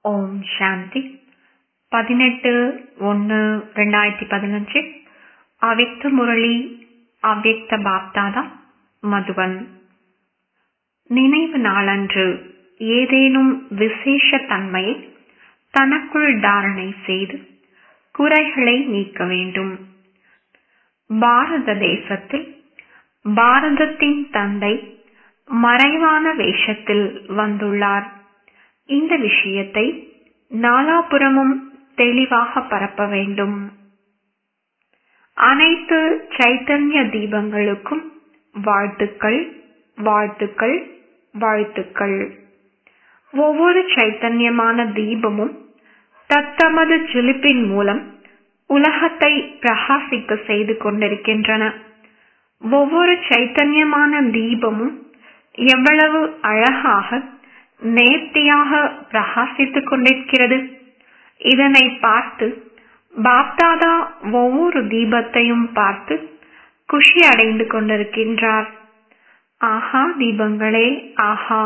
ஓம் சாந்தி பதினெட்டு ஒன்று ரெண்டாயிரத்தி பதினஞ்சு அவ்யக்த முரளி அவ்யக்த பாப்தாதா மதுவன் நினைவு நாளன்று ஏதேனும் விசேஷ தன்மையை தனக்குள் தாரணை செய்து குறைகளை நீக்க வேண்டும் பாரத தேசத்தில் பாரதத்தின் தந்தை மறைவான வேஷத்தில் வந்துள்ளார் இந்த விஷயத்தை நாலாபுறமும் தெளிவாக பரப்ப வேண்டும் அனைத்து சைத்தன்ய தீபங்களுக்கும் வாழ்த்துக்கள் வாழ்த்துக்கள் வாழ்த்துக்கள் ஒவ்வொரு சைத்தன்யமான தீபமும் தத்தமது ஜொலிப்பின் மூலம் உலகத்தை பிரகாசிக்க செய்து கொண்டிருக்கின்றன ஒவ்வொரு சைத்தன்யமான தீபமும் எவ்வளவு அழகாக நேர்த்தியாக பிரகாசித்துக் கொண்டிருக்கிறது இதனை பார்த்து பாப்தாதா ஒவ்வொரு தீபத்தையும் பார்த்து குஷி அடைந்து கொண்டிருக்கின்றார் ஆஹா தீபங்களே ஆஹா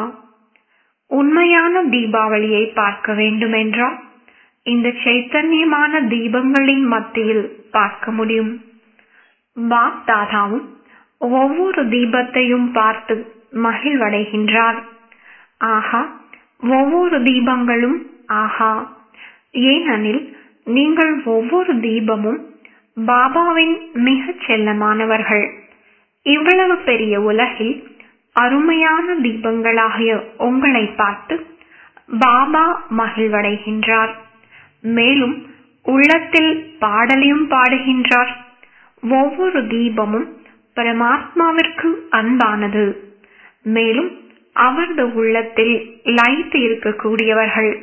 உண்மையான தீபாவளியை பார்க்க வேண்டுமென்றால் இந்த சைத்தன்யமான தீபங்களின் மத்தியில் பார்க்க முடியும் பாப்தாதாவும் ஒவ்வொரு தீபத்தையும் பார்த்து மகிழ்வடைகின்றார் ஆஹா ஒவ்வொரு தீபங்களும் ஆஹா ஏனெனில் நீங்கள் ஒவ்வொரு தீபமும் பாபாவின் மிகச் செல்லமானவர்கள் இவ்வளவு பெரிய உலகில் அருமையான தீபங்களாகிய உங்களை பார்த்து பாபா மகிழ்வடைகின்றார் மேலும் உள்ளத்தில் பாடலையும் பாடுகின்றார் ஒவ்வொரு தீபமும் பரமாத்மாவிற்கு அன்பானது மேலும் அவரது உள்ளத்தில் லைத்து இருக்கக்கூடியவர்கள்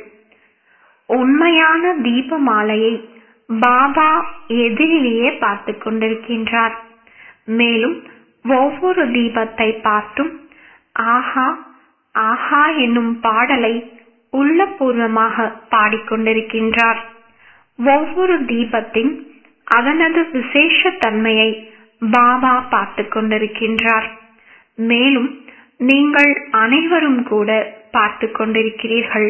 உண்மையான தீப மாலையை பாபா எதிரிலேயே பார்த்து கொண்டிருக்கின்றார் மேலும் ஒவ்வொரு தீபத்தை பார்த்தும் ஆஹா ஆஹா என்னும் பாடலை உள்ளபூர்வமாக பாடிக்கொண்டிருக்கின்றார் ஒவ்வொரு தீபத்தின் அதனது விசேஷ தன்மையை பாபா பார்த்து கொண்டிருக்கின்றார் மேலும் நீங்கள் அனைவரும் கூட பார்த்து கொண்டிருக்கிறீர்கள்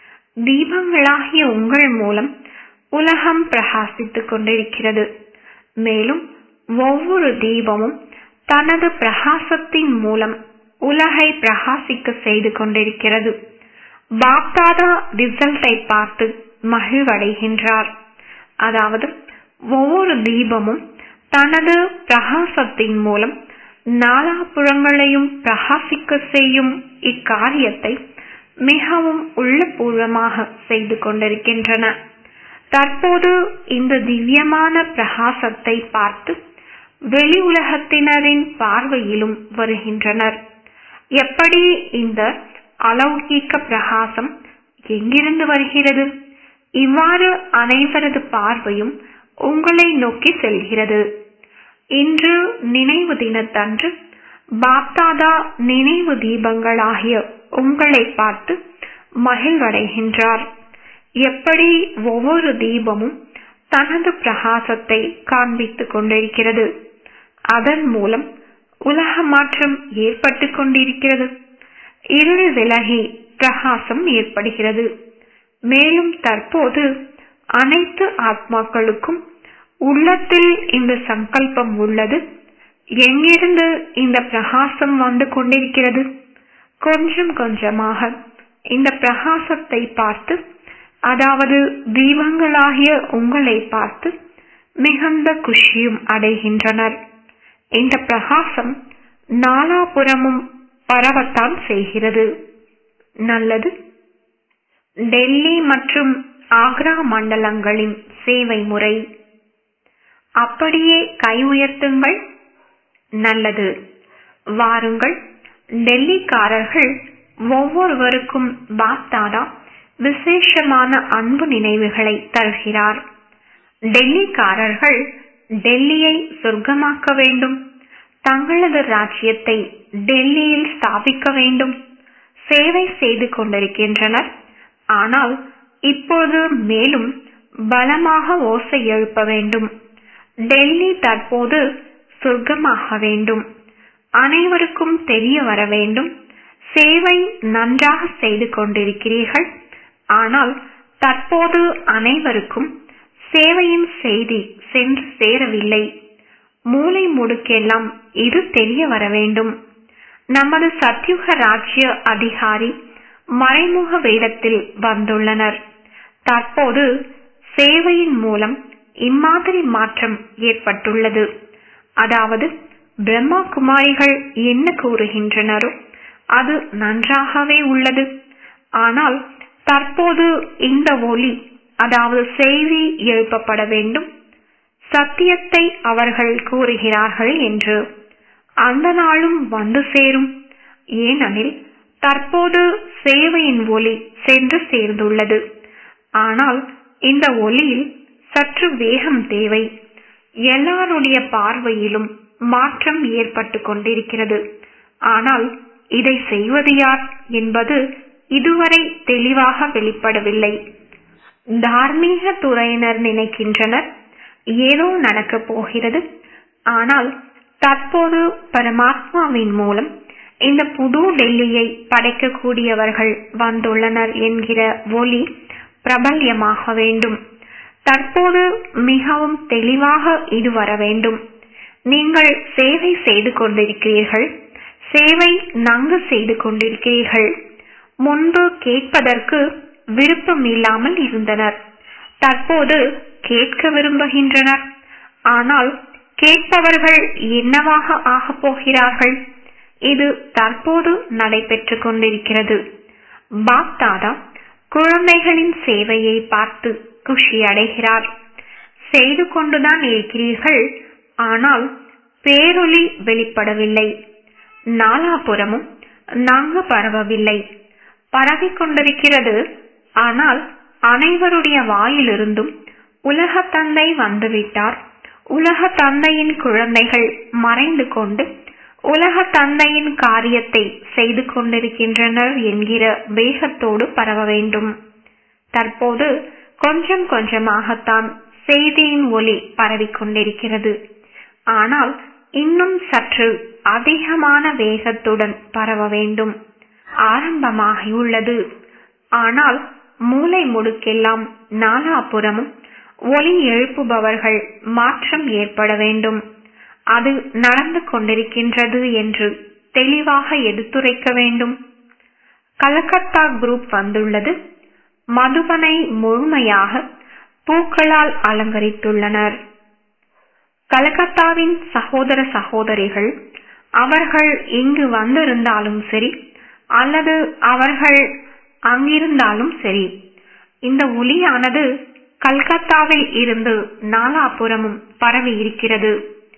தீபங்களாகிய உங்கள் மூலம் உலகம் பிரகாசித்துக் கொண்டிருக்கிறது மேலும் ஒவ்வொரு தீபமும் தனது பிரகாசத்தின் மூலம் உலகை பிரகாசிக்க செய்து கொண்டிருக்கிறது பாப்தாதா ரிசல்ட்டை பார்த்து மகிழ்வடைகின்றார் அதாவது ஒவ்வொரு தீபமும் தனது பிரகாசத்தின் மூலம் நாலாபுறங்களையும் பிரகாசிக்க செய்யும் இக்காரியத்தை மிகவும் உள்ளபூர்வமாக செய்து கொண்டிருக்கின்றன தற்போது இந்த திவ்யமான பிரகாசத்தை பார்த்து வெளி உலகத்தினரின் பார்வையிலும் வருகின்றனர் எப்படி இந்த அலௌகிக்க பிரகாசம் எங்கிருந்து வருகிறது இவ்வாறு அனைவரது பார்வையும் உங்களை நோக்கி செல்கிறது இன்று நினைவு தினத்தன்று பாப்தாதா நினைவு தீபங்களாகிய உங்களை பார்த்து மகிழ்வடைகின்றார் எப்படி ஒவ்வொரு தீபமும் தனது பிரகாசத்தை காண்பித்துக் கொண்டிருக்கிறது அதன் மூலம் உலக மாற்றம் ஏற்பட்டு கொண்டிருக்கிறது இருள் விலகி பிரகாசம் ஏற்படுகிறது மேலும் தற்போது அனைத்து ஆத்மாக்களுக்கும் உள்ளத்தில் இந்த சங்கல்பம் உள்ளது எங்கிருந்து இந்த பிரகாசம் வந்து கொண்டிருக்கிறது கொஞ்சம் கொஞ்சமாக இந்த பிரகாசத்தை பார்த்து அதாவது தீபங்களாகிய உங்களை பார்த்து மிகுந்த குஷியும் அடைகின்றனர் இந்த பிரகாசம் நாலாபுறமும் பரவத்தான் செய்கிறது நல்லது டெல்லி மற்றும் ஆக்ரா மண்டலங்களின் சேவை முறை அப்படியே கை உயர்த்துங்கள் நல்லது வாருங்கள் டெல்லிக்காரர்கள் ஒவ்வொருவருக்கும் பாப்தாதா விசேஷமான அன்பு நினைவுகளை தருகிறார் டெல்லிக்காரர்கள் டெல்லியை சொர்க்கமாக்க வேண்டும் தங்களது ராஜ்யத்தை டெல்லியில் ஸ்தாபிக்க வேண்டும் சேவை செய்து கொண்டிருக்கின்றனர் ஆனால் இப்போது மேலும் பலமாக ஓசை எழுப்ப வேண்டும் டெல்லி தற்போது சொர்க்கமாக வேண்டும் அனைவருக்கும் தெரிய வர வேண்டும் சேவை நன்றாக செய்து கொண்டிருக்கிறீர்கள் ஆனால் தற்போது அனைவருக்கும் சேவையின் செய்தி சென்று சேரவில்லை மூளை முடுக்கெல்லாம் இது தெரிய வர வேண்டும் நமது சத்யுக ராஜ்ய அதிகாரி மறைமுக வேடத்தில் வந்துள்ளனர் தற்போது சேவையின் மூலம் இம்மாதிரி மாற்றம் ஏற்பட்டுள்ளது அதாவது பிரம்மா குமாரிகள் என்ன கூறுகின்றனரோ அது நன்றாகவே உள்ளது ஆனால் தற்போது இந்த ஒளி அதாவது செய்தி எழுப்பப்பட வேண்டும் சத்தியத்தை அவர்கள் கூறுகிறார்கள் என்று அந்த நாளும் வந்து சேரும் ஏனெனில் தற்போது சேவையின் ஒளி சென்று சேர்ந்துள்ளது ஆனால் இந்த ஒளியில் சற்று வேகம் தேவை எல்லாருடைய பார்வையிலும் மாற்றம் ஏற்பட்டு கொண்டிருக்கிறது ஆனால் இதை செய்வது யார் என்பது இதுவரை தெளிவாக வெளிப்படவில்லை தார்மீக துறையினர் நினைக்கின்றனர் ஏதோ நடக்கப் போகிறது ஆனால் தற்போது பரமாத்மாவின் மூலம் இந்த புது டெல்லியை படைக்கக்கூடியவர்கள் வந்துள்ளனர் என்கிற ஒளி பிரபல்யமாக வேண்டும் தற்போது மிகவும் தெளிவாக இது வர வேண்டும் நீங்கள் சேவை செய்து கொண்டிருக்கிறீர்கள் சேவை நன்கு செய்து கொண்டிருக்கிறீர்கள் முன்பு கேட்பதற்கு விருப்பம் இல்லாமல் இருந்தனர் தற்போது கேட்க விரும்புகின்றனர் ஆனால் கேட்பவர்கள் என்னவாக ஆகப் போகிறார்கள் இது தற்போது நடைபெற்றுக் கொண்டிருக்கிறது பாப்தாதா குழந்தைகளின் சேவையை பார்த்து குஷி அடைகிறார் செய்து கொண்டுதான் இருக்கிறீர்கள் ஆனால் பேரொளி வெளிப்படவில்லை நாலாபுறமும் நன்கு பரவவில்லை பரவிக் கொண்டிருக்கிறது ஆனால் அனைவருடைய வாயிலிருந்தும் உலக தந்தை வந்துவிட்டார் உலக தந்தையின் குழந்தைகள் மறைந்து கொண்டு உலக தந்தையின் காரியத்தை செய்து கொண்டிருக்கின்றனர் என்கிற வேகத்தோடு பரவ வேண்டும் தற்போது கொஞ்சம் கொஞ்சமாகத்தான் செய்தியின் ஒளி பரவிக் கொண்டிருக்கிறது ஆனால் இன்னும் சற்று அதிகமான வேகத்துடன் பரவ வேண்டும் ஆரம்பமாகியுள்ளது ஆனால் மூளை முடுக்கெல்லாம் நாலாபுறமும் ஒளி எழுப்புபவர்கள் மாற்றம் ஏற்பட வேண்டும் அது நடந்து கொண்டிருக்கின்றது என்று தெளிவாக எடுத்துரைக்க வேண்டும் கலக்கத்தா குரூப் வந்துள்ளது மதுபனை முழுமையாக பூக்களால் அலங்கரித்துள்ளனர் கலகத்தாவின் சகோதர சகோதரிகள் அவர்கள் இங்கு வந்திருந்தாலும் சரி அல்லது அவர்கள் அங்கிருந்தாலும் சரி இந்த ஒளியானது கல்கத்தாவில் இருந்து நாலாபுறமும் பரவி இருக்கிறது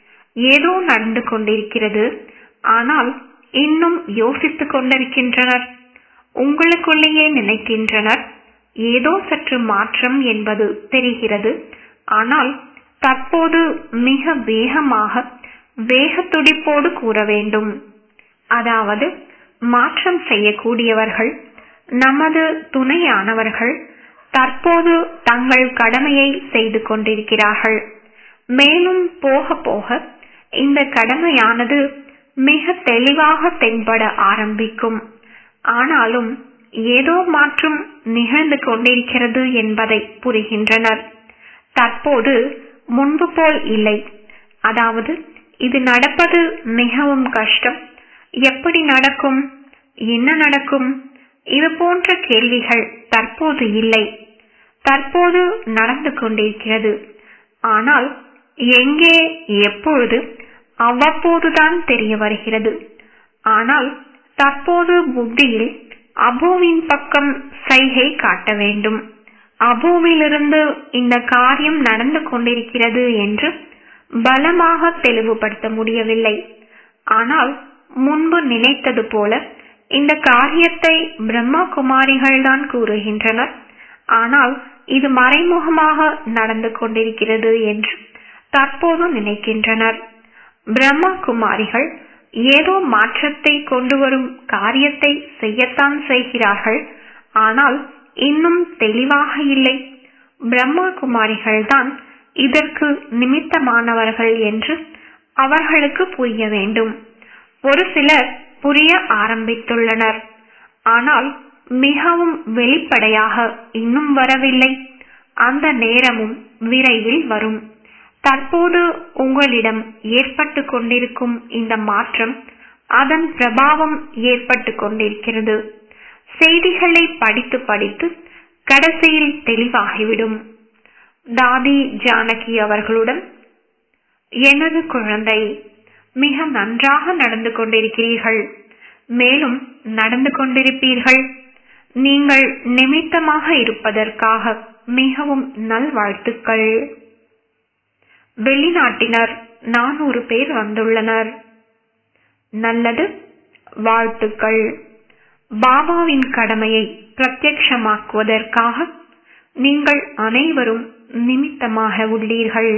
ஏதோ நடந்து கொண்டிருக்கிறது ஆனால் இன்னும் யோசித்துக் கொண்டிருக்கின்றனர் உங்களுக்குள்ளேயே நினைக்கின்றனர் ஏதோ சற்று மாற்றம் என்பது தெரிகிறது ஆனால் தற்போது மிக வேகமாக வேகத்துடிப்போடு கூற வேண்டும் அதாவது மாற்றம் செய்யக்கூடியவர்கள் நமது துணையானவர்கள் தற்போது தங்கள் கடமையை செய்து கொண்டிருக்கிறார்கள் மேலும் போக போக இந்த கடமையானது மிக தெளிவாக தென்பட ஆரம்பிக்கும் ஆனாலும் ஏதோ மாற்றம் நிகழ்ந்து கொண்டிருக்கிறது என்பதை புரிகின்றனர் தற்போது முன்பு போல் இல்லை அதாவது இது நடப்பது மிகவும் கஷ்டம் எப்படி நடக்கும் என்ன நடக்கும் இது போன்ற கேள்விகள் தற்போது இல்லை தற்போது நடந்து கொண்டிருக்கிறது ஆனால் எங்கே எப்பொழுது அவ்வப்போதுதான் தெரிய வருகிறது ஆனால் தற்போது புத்தியில் அபுவின் பக்கம் சைகை காட்ட வேண்டும் அபுவிலிருந்து இந்த காரியம் நடந்து கொண்டிருக்கிறது என்று பலமாக தெளிவுபடுத்த முடியவில்லை ஆனால் முன்பு நினைத்தது போல இந்த காரியத்தை பிரம்மா குமாரிகள் தான் கூறுகின்றனர் ஆனால் இது மறைமுகமாக நடந்து கொண்டிருக்கிறது என்று தற்போது நினைக்கின்றனர் பிரம்மா குமாரிகள் ஏதோ மாற்றத்தை கொண்டு வரும் காரியத்தை செய்யத்தான் செய்கிறார்கள் ஆனால் இன்னும் தெளிவாக இல்லை பிரம்மா குமாரிகள் தான் இதற்கு நிமித்தமானவர்கள் என்று அவர்களுக்கு புரிய வேண்டும் ஒரு சிலர் புரிய ஆரம்பித்துள்ளனர் ஆனால் மிகவும் வெளிப்படையாக இன்னும் வரவில்லை அந்த நேரமும் விரைவில் வரும் தற்போது உங்களிடம் ஏற்பட்டு கொண்டிருக்கும் இந்த மாற்றம் அதன் பிரபாவம் ஏற்பட்டு கொண்டிருக்கிறது செய்திகளை படித்து படித்து கடைசியில் தெளிவாகிவிடும் தாதி ஜானகி அவர்களுடன் எனது குழந்தை மிக நன்றாக நடந்து கொண்டிருக்கிறீர்கள் மேலும் நடந்து கொண்டிருப்பீர்கள் நீங்கள் நிமித்தமாக இருப்பதற்காக மிகவும் நல்வாழ்த்துக்கள் வெளிநாட்டினர் நானூறு பேர் வந்துள்ளனர் நல்லது வாழ்த்துக்கள் பாபாவின் கடமையை பிரத்யட்சமாக்குவதற்காக நீங்கள் அனைவரும் நிமித்தமாக உள்ளீர்கள்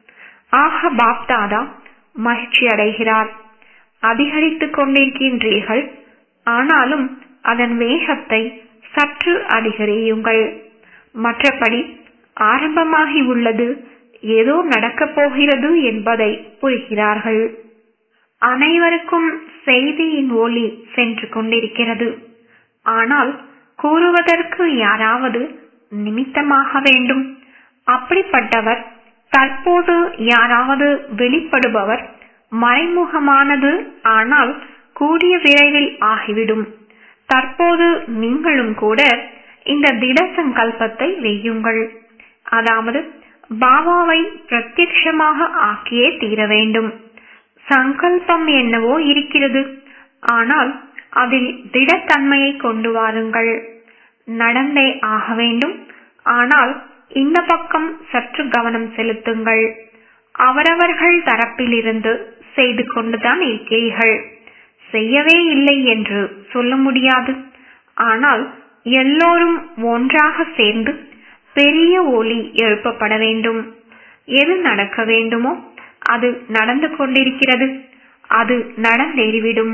ஆக பாப்தாதா மகிழ்ச்சி அடைகிறார் அதிகரித்துக் கொண்டிருக்கின்றீர்கள் ஆனாலும் அதன் வேகத்தை சற்று அதிகரியுங்கள் மற்றபடி ஆரம்பமாகி உள்ளது ஏதோ நடக்கப் போகிறது என்பதை புரிகிறார்கள் அனைவருக்கும் செய்தியின் ஒளி சென்று கொண்டிருக்கிறது ஆனால் கூறுவதற்கு யாராவது நிமித்தமாக வேண்டும் அப்படிப்பட்டவர் தற்போது யாராவது வெளிப்படுபவர் மறைமுகமானது ஆனால் கூடிய விரைவில் ஆகிவிடும் தற்போது நீங்களும் கூட இந்த திட சங்கல்பத்தை வெய்யுங்கள் அதாவது பாபாவை பிரத்யட்சமாக ஆக்கியே தீர வேண்டும் சங்கல்பம் என்னவோ இருக்கிறது ஆனால் அதில் திடத்தன்மையை கொண்டு வாருங்கள் நடந்தே ஆக வேண்டும் ஆனால் இந்த பக்கம் சற்று கவனம் செலுத்துங்கள் அவரவர்கள் தரப்பிலிருந்து செய்து கொண்டுதான் இருக்கிறீர்கள் செய்யவே இல்லை என்று சொல்ல முடியாது ஆனால் எல்லோரும் ஒன்றாக சேர்ந்து பெரிய ஒளி எழுப்பப்பட வேண்டும் எது நடக்க வேண்டுமோ அது நடந்து கொண்டிருக்கிறது அது நடந்தேறிவிடும்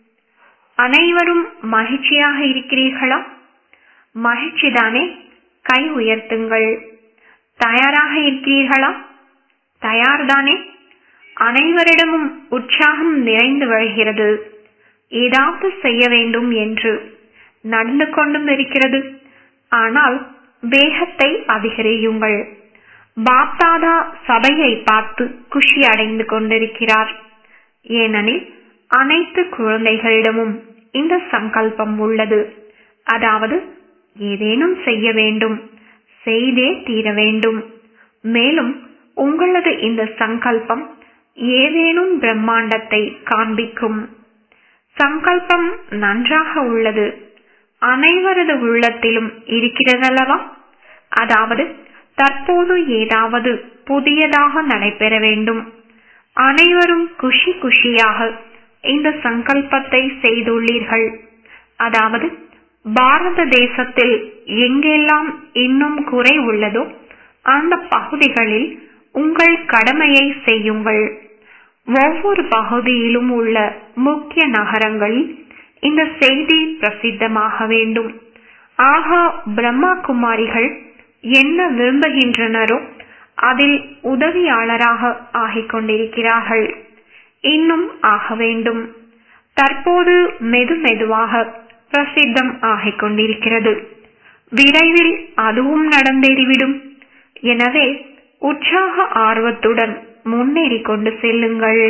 அனைவரும் மகிழ்ச்சியாக இருக்கிறீர்களா மகிழ்ச்சிதானே கை உயர்த்துங்கள் தயாராக இருக்கிறீர்களா தயார்தானே அனைவரிடமும் உற்சாகம் நிறைந்து வருகிறது ஏதாவது செய்ய வேண்டும் என்று நடந்து கொண்டும் இருக்கிறது ஆனால் வேகத்தை அதிகரியுங்கள் பாப்தாதா சபையை பார்த்து குஷி அடைந்து கொண்டிருக்கிறார் ஏனெனில் அனைத்து குழந்தைகளிடமும் இந்த சங்கல்பம் உள்ளது அதாவது ஏதேனும் செய்ய வேண்டும் செய்தே தீர வேண்டும் மேலும் உங்களது இந்த சங்கல்பம் ஏதேனும் பிரம்மாண்டத்தை காண்பிக்கும் சங்கல்பம் நன்றாக உள்ளது அனைவரது உள்ளத்திலும் இருக்கிறதல்லவா அதாவது தற்போது ஏதாவது புதியதாக நடைபெற வேண்டும் அனைவரும் குஷி குஷியாக இந்த சங்கல்பத்தை செய்துள்ளீர்கள் அதாவது பாரத தேசத்தில் எங்கெல்லாம் இன்னும் குறை உள்ளதோ அந்த பகுதிகளில் உங்கள் கடமையை செய்யுங்கள் ஒவ்வொரு பகுதியிலும் உள்ள முக்கிய நகரங்களில் இந்த செய்தி பிரசித்தமாக வேண்டும் ஆகா பிரம்மா குமாரிகள் என்ன விரும்புகின்றனரோ அதில் உதவியாளராக ஆகிக் கொண்டிருக்கிறார்கள் இன்னும் ஆக வேண்டும் தற்போது மெது மெதுவாக பிரசித்தம் ஆகிக் கொண்டிருக்கிறது விரைவில் அதுவும் நடந்தேறிவிடும் எனவே உற்சாக ஆர்வத்துடன் முன்னேறி கொண்டு செல்லுங்கள்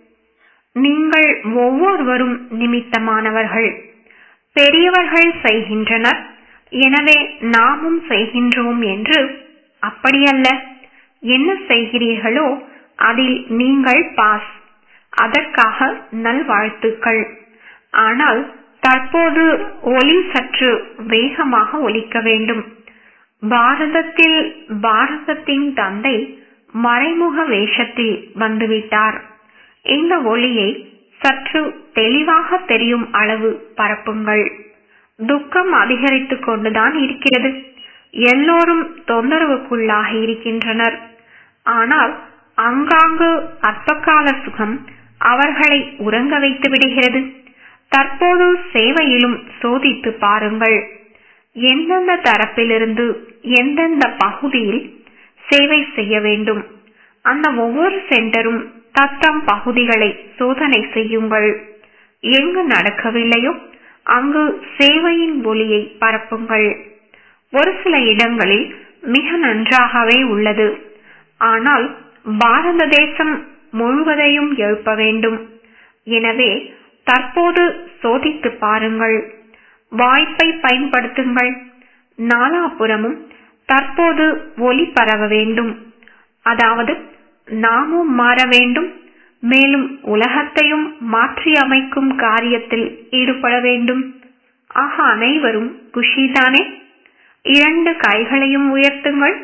நீங்கள் ஒவ்வொருவரும் நிமித்தமானவர்கள் பெரியவர்கள் செய்கின்றனர் எனவே நாமும் செய்கின்றோம் என்று அப்படியல்ல என்ன செய்கிறீர்களோ அதில் நீங்கள் பாஸ் அதற்காக நல்வாழ்த்துக்கள் ஆனால் தற்போது ஒலி சற்று வேகமாக ஒலிக்க வேண்டும் பாரதத்தில் பாரதத்தின் தந்தை மறைமுக வேஷத்தில் வந்துவிட்டார் இந்த ஒளியை சற்று தெளிவாக தெரியும் அளவு பரப்புங்கள் துக்கம் அதிகரித்துக் கொண்டுதான் இருக்கிறது எல்லோரும் தொந்தரவுக்குள்ளாகி இருக்கின்றனர் ஆனால் அங்காங்கு அற்பகால சுகம் அவர்களை உறங்க வைத்து விடுகிறது தற்போது சேவையிலும் சோதித்து பாருங்கள் எந்தெந்த தரப்பிலிருந்து எந்தெந்த பகுதியில் சேவை செய்ய வேண்டும் அந்த ஒவ்வொரு சென்டரும் தத்தம் பகுதிகளை சோதனை செய்யுங்கள் எங்கு நடக்கவில்லையோ அங்கு சேவையின் ஒளியை பரப்புங்கள் ஒரு சில இடங்களில் மிக நன்றாகவே உள்ளது ஆனால் பாரத தேசம் முழுவதையும் எழுப்ப வேண்டும் எனவே தற்போது சோதித்து பாருங்கள் வாய்ப்பை பயன்படுத்துங்கள் நாலாபுறமும் தற்போது ஒளி பரவ வேண்டும் அதாவது நாமும் மாற வேண்டும் மேலும் உலகத்தையும் மாற்றி அமைக்கும் காரியத்தில் ஈடுபட வேண்டும் ஆக அனைவரும் குஷிதானே இரண்டு கைகளையும் உயர்த்துங்கள்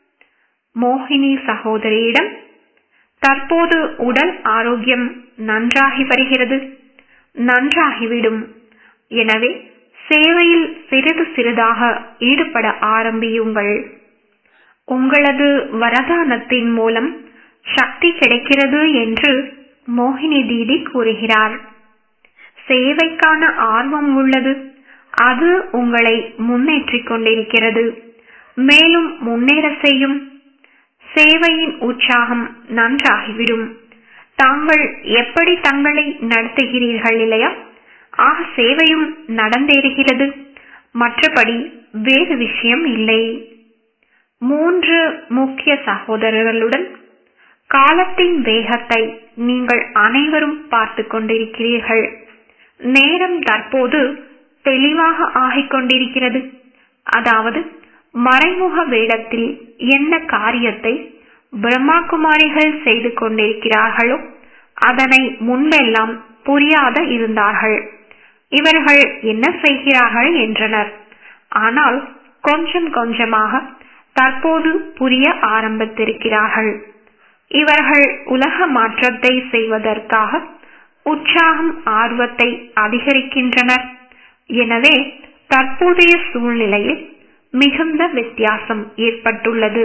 மோகினி சகோதரியிடம் தற்போது உடல் ஆரோக்கியம் நன்றாகி வருகிறது நன்றாகிவிடும் எனவே சேவையில் சிறிது சிறிதாக ஈடுபட ஆரம்பியுங்கள் உங்களது வரதானத்தின் மூலம் சக்தி கிடைக்கிறது என்று மோகினி தீதி கூறுகிறார் சேவைக்கான ஆர்வம் உள்ளது அது உங்களை முன்னேற்றிக் கொண்டிருக்கிறது மேலும் முன்னேற செய்யும் சேவையின் உற்சாகம் நன்றாகிவிடும் தாங்கள் எப்படி தங்களை நடத்துகிறீர்கள் இல்லையா ஆக சேவையும் நடந்தேறுகிறது மற்றபடி வேறு விஷயம் இல்லை மூன்று முக்கிய சகோதரர்களுடன் காலத்தின் வேகத்தை நீங்கள் அனைவரும் பார்த்து கொண்டிருக்கிறீர்கள் நேரம் தற்போது தெளிவாக ஆகிக் கொண்டிருக்கிறது அதாவது மறைமுக வேடத்தில் என்ன காரியத்தை பிரம்மாகுமாரிகள் செய்து கொண்டிருக்கிறார்களோ அதனை முன்பெல்லாம் புரியாத இருந்தார்கள் இவர்கள் என்ன செய்கிறார்கள் என்றனர் ஆனால் கொஞ்சம் கொஞ்சமாக தற்போது புரிய ஆரம்பித்திருக்கிறார்கள் இவர்கள் உலக மாற்றத்தை செய்வதற்காக உற்சாகம் ஆர்வத்தை அதிகரிக்கின்றனர் எனவே தற்போதைய சூழ்நிலையில் மிகுந்த வித்தியாசம் ஏற்பட்டுள்ளது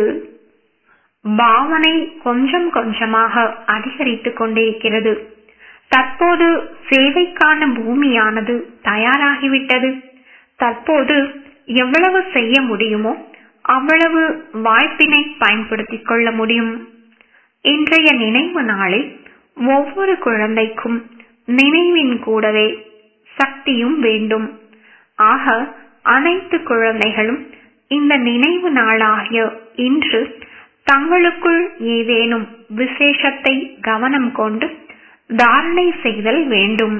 பாவனை கொஞ்சம் கொஞ்சமாக அதிகரித்துக் கொண்டிருக்கிறது தற்போது சேவைக்கான பூமியானது தயாராகிவிட்டது தற்போது எவ்வளவு செய்ய முடியுமோ அவ்வளவு வாய்ப்பினை பயன்படுத்திக் கொள்ள முடியும் இன்றைய நினைவு நாளில் ஒவ்வொரு குழந்தைக்கும் நினைவின் கூடவே சக்தியும் வேண்டும் ஆக அனைத்து குழந்தைகளும் இந்த நினைவு நாளாகிய இன்று தங்களுக்குள் ஏதேனும் விசேஷத்தை கவனம் கொண்டு தாரணை செய்தல் வேண்டும்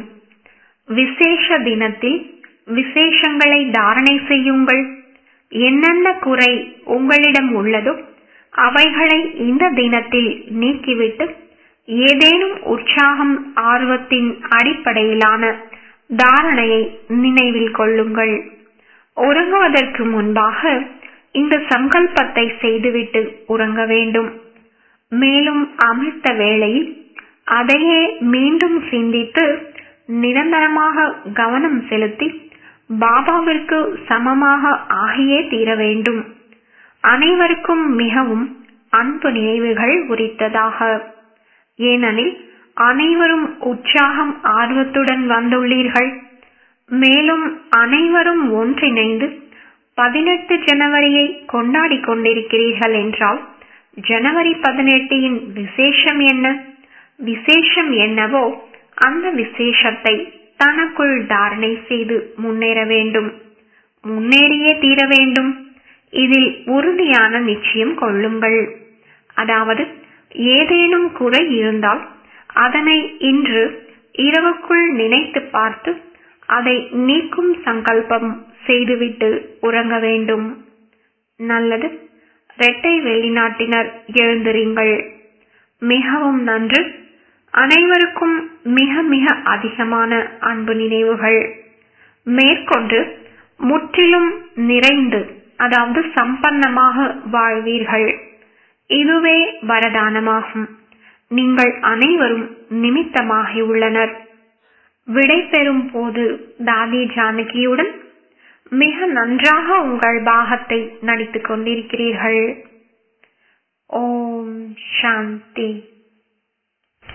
விசேஷ தினத்தில் விசேஷங்களை தாரணை செய்யுங்கள் என்னென்ன குறை உங்களிடம் உள்ளதோ அவைகளை இந்த தினத்தில் நீக்கிவிட்டு ஏதேனும் உற்சாகம் ஆர்வத்தின் அடிப்படையிலான தாரணையை நினைவில் கொள்ளுங்கள் உறங்குவதற்கு முன்பாக இந்த சங்கல்பத்தை செய்துவிட்டு உறங்க வேண்டும் மேலும் அமிர்த வேளையில் அதையே மீண்டும் சிந்தித்து நிரந்தரமாக கவனம் செலுத்தி பாபாவிற்கு சமமாக ஆகியே தீர வேண்டும் அனைவருக்கும் மிகவும் அன்பு நினைவுகள் உரித்ததாக ஏனெனில் அனைவரும் உற்சாகம் ஆர்வத்துடன் வந்துள்ளீர்கள் மேலும் அனைவரும் ஒன்றிணைந்து பதினெட்டு ஜனவரியை கொண்டாடி கொண்டிருக்கிறீர்கள் என்றால் ஜனவரி பதினெட்டின் விசேஷம் என்ன விசேஷம் என்னவோ அந்த விசேஷத்தை தனக்குள் தாரணை செய்து முன்னேற வேண்டும் முன்னேறியே தீர வேண்டும் இதில் உறுதியான நிச்சயம் கொள்ளுங்கள் அதாவது ஏதேனும் குறை இருந்தால் அதனை இன்று இரவுக்குள் நினைத்து பார்த்து அதை நீக்கும் சங்கல்பம் செய்துவிட்டு உறங்க வேண்டும் நல்லது இரட்டை வெளிநாட்டினர் எழுந்திருங்கள் மிகவும் நன்று அனைவருக்கும் மிக மிக அதிகமான அன்பு நினைவுகள் மேற்கொண்டு முற்றிலும் நிறைந்து அதாவது சம்பன்னமாக வாழ்வீர்கள் இதுவே வரதானமாகும் நீங்கள் அனைவரும் நிமித்தமாகி உள்ளனர் விடை பெறும் போது தாதி ஜானகியுடன் மிக நன்றாக உங்கள் பாகத்தை நடித்துக் கொண்டிருக்கிறீர்கள் ஓம் சாந்தி